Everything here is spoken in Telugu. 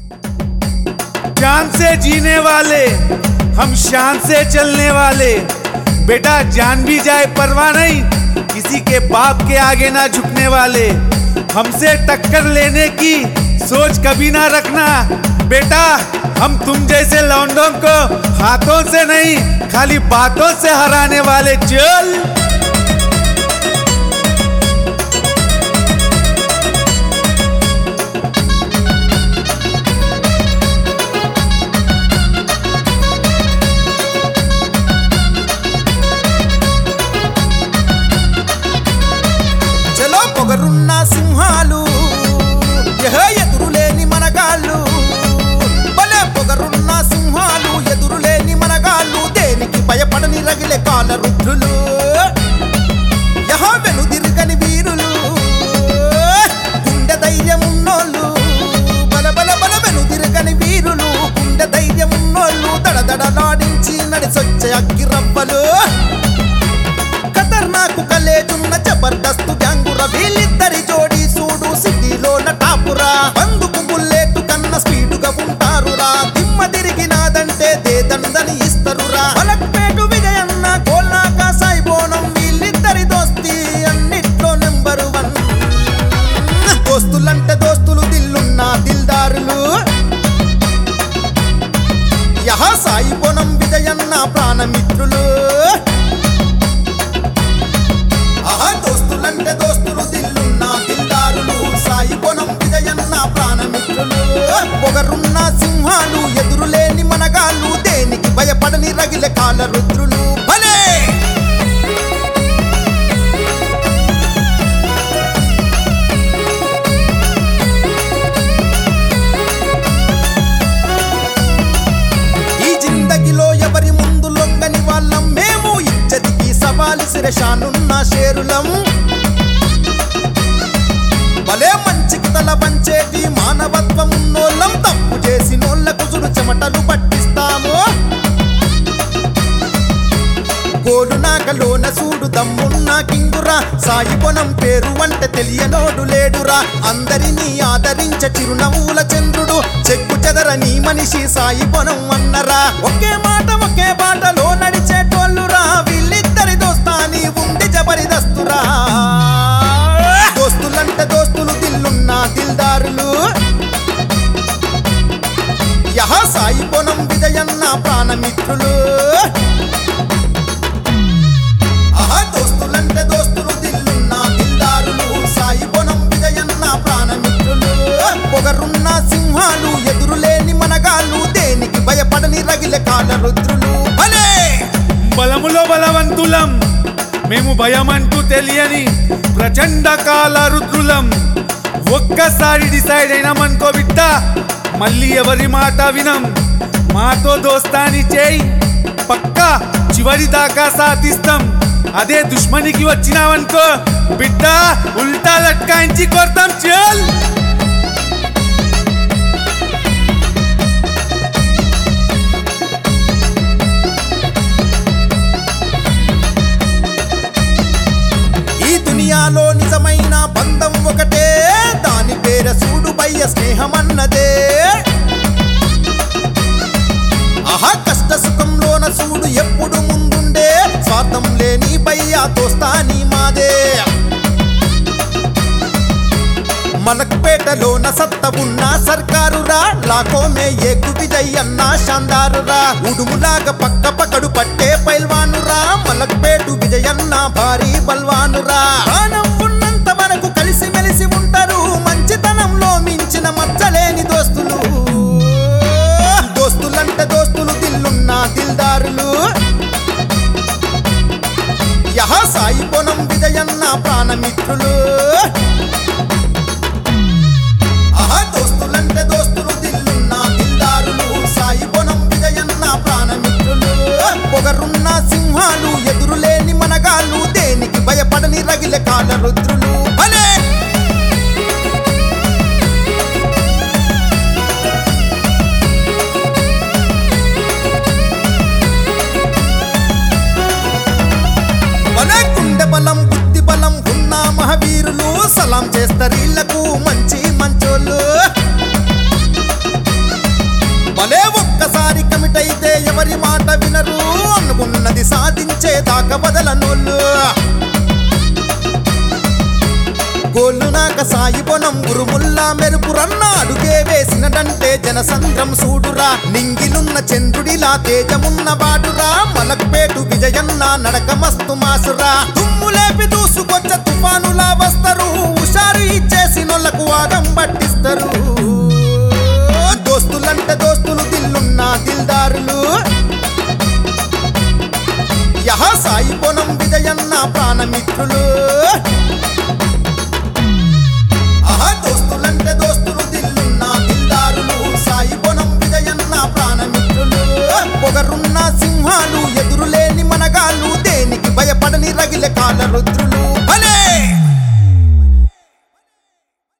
जान से जीने वाले हम शान से चलने वाले बेटा जान भी जाए परवाह नहीं किसी के बाप के आगे ना झुकने वाले हमसे टक्कर लेने की सोच कभी ना रखना बेटा हम तुम जैसे लौंडों को हाथों से नहीं खाली बातों से हराने वाले चल చలో పొగరున్న సింహాలు ఎహ ఎదురులేని మనగాళ్ళు భలే పొగరున్న సింహాలు ఎదురులేని మనగాళ్ళు దేనికి భయపడని రగిలే కాల రుద్రులు యహ వెనుదిరుగని వీరులు గుండె ధైర్యమున్నోళ్ళు బల బల బల వెనుదిరుగని వీరులు గుండె ధైర్యమున్నోళ్ళు దడదడలాడించి నడిసొచ్చే అగ్గిరవ్వలు ఖతర్నాకు కలేజున్న జబర్దస్త్ గ్యాంగుర వీళ్ళిద్దరి జోడి సూడు సిటీలోన టాపురా అందుకు బుల్లెట్ కన్న స్పీడుగా ఉంటారురా దిమ్మ తిరిగినాదంటే దేదందని ఇస్తరురా వలక్పేటు విజయన్న కోల్నాక సాయిబోనం వీళ్ళిద్దరి దోస్తి అన్నిట్లో నెంబర్ వన్ దోస్తులంటే దోస్తులు దిల్లున్న దిల్దారులు యహ సాయిబోనం విజయన్న ప్రాణమిత్రులు ఆహా దోస్తులంటే దోస్తులు దిల్లున్న దిల్దారులు సాయి పొనం విజయన్న ప్రాణమిత్రులు పొగరున్న సింహాలు ఎదురులేని మనగాళ్ళు దేనికి భయపడని రగిలే కాల రుద్రులు భలే ఈ జిందగిలో ఎవరి ముందు లొంగని వాళ్ళం మేము ఇచ్చదికి సవాలు శిరషానున్న షేరులం భలే మంచికి తల పంచేటి మానవత్వం ఉన్నోళ్ళం తప్పు చేసినోళ్ళకు చుడు చెమటలు పట్టిస్తాము గోడు నాకలోన సూడు దమ్మున్న కింగురా సాయి పొనం పేరు అంటే తెలియనోడు లేడురా అందరినీ ఆదరించ చిరునవ్వుల చంద్రుడు చెక్కు చెదరని మనిషి సాయి పొనం అన్నరా ఒకే మాట ఒకే బాటలో నడిచేటోళ్ళురా వీళ్ళిద్దరి దోస్తాని ఉంది జబరిదస్తురా దోస్తులంటే దోస్తులు దిల్లున్న దిల్దారులు యహ సాయి పొనం విజయన్న ప్రాణమిత్రులు ఆహా దోస్తులంటే దోస్తులు దిల్లున్న దిల్దారులు సాయి పొనం విజయన్న ప్రాణమిత్రులు పొగరున్న సింహాలు ఎదురులేని మనగాళ్ళు దేనికి భయపడని రగిలే కాల రుద్రులు భలే బలములో బలవంతులం మేము భయమంటూ తెలియని ప్రచండ కాల రుద్రులం ఒక్కసారి డిసైడ్ అయినామనుకో బిడ్డ మళ్ళీ ఎవరి మాట వినం మాతో దోస్తాని చేయి పక్కా చివరి దాకా సాధిస్తాం అదే దుష్మనికి వచ్చినావనుకో బిడ్డ ఉల్టా లట్కాయించి కొడతాం చల్ ఈ దునియాలో నిజమైన బంధం ఒకటే దాని పేర సూడు బయ్య స్నేహమన్నదే ఆహా కష్ట సుఖంలోన చూడు ఎప్పుడు ముందుండే స్వార్థం లేని బయ్యా దోస్తాని మాదే మలక్పేటలోన సత్త ఉన్న సర్కారురా లాకోమే ఏకు విజయ్ అన్న శాందారురా ఉడుములాగా పక్క పక్కడు పట్టే పైల్వానురా మలక్పేటు విజయన్న భారీ బల్వానురా ప్రాణం ఉన్నంత వరకు కలిసి మెలిసి ఉంటారు మంచితనంలో మించిన మచ్చలేని దోస్తులు దోస్తులంటే దోస్తులు దిల్లున్న దిల్దారులు యహ సాయి పొనం విజయన్న ప్రాణమిత్రులు ఆహా దోస్తులంటే దోస్తులు దిల్లున్న దిల్దారులు సాయి పొనం విజయన్న ప్రాణమిత్రులు పొగరున్న సింహాలు ఎదురులేని మనగాళ్ళు దేనికి భయపడని రగిలే కాల రుద్రులు భలే భలే గుండె బలం బుద్ధి బలం ఉన్న మహావీరులు సలాం చేస్తారు ఇళ్లకు మంచి మంచోళ్ళు గాక వదలనోళ్ళు గోళ్ళు నాక సాయి పొనం ఉరుముల్లా మెరుపురన్న అడుగే వేసినడంటే జనసంద్రం సూడురా నింగిలున్న చంద్రుడిలా తేజమున్న వాడురా మలక్పేటు విజయన్న నడక మస్తు మాసురా దుమ్ము లేపి దూసుకొచ్చ తుఫానులా వస్తారు హుషారు ఇచ్చేసినోళ్లకు వాదం పట్టిస్తారు దోస్తులంటే దోస్తులు దిల్లున్న దిల్దారులు యహ సాయి పొనం విజయన్న ప్రాణమిత్రులు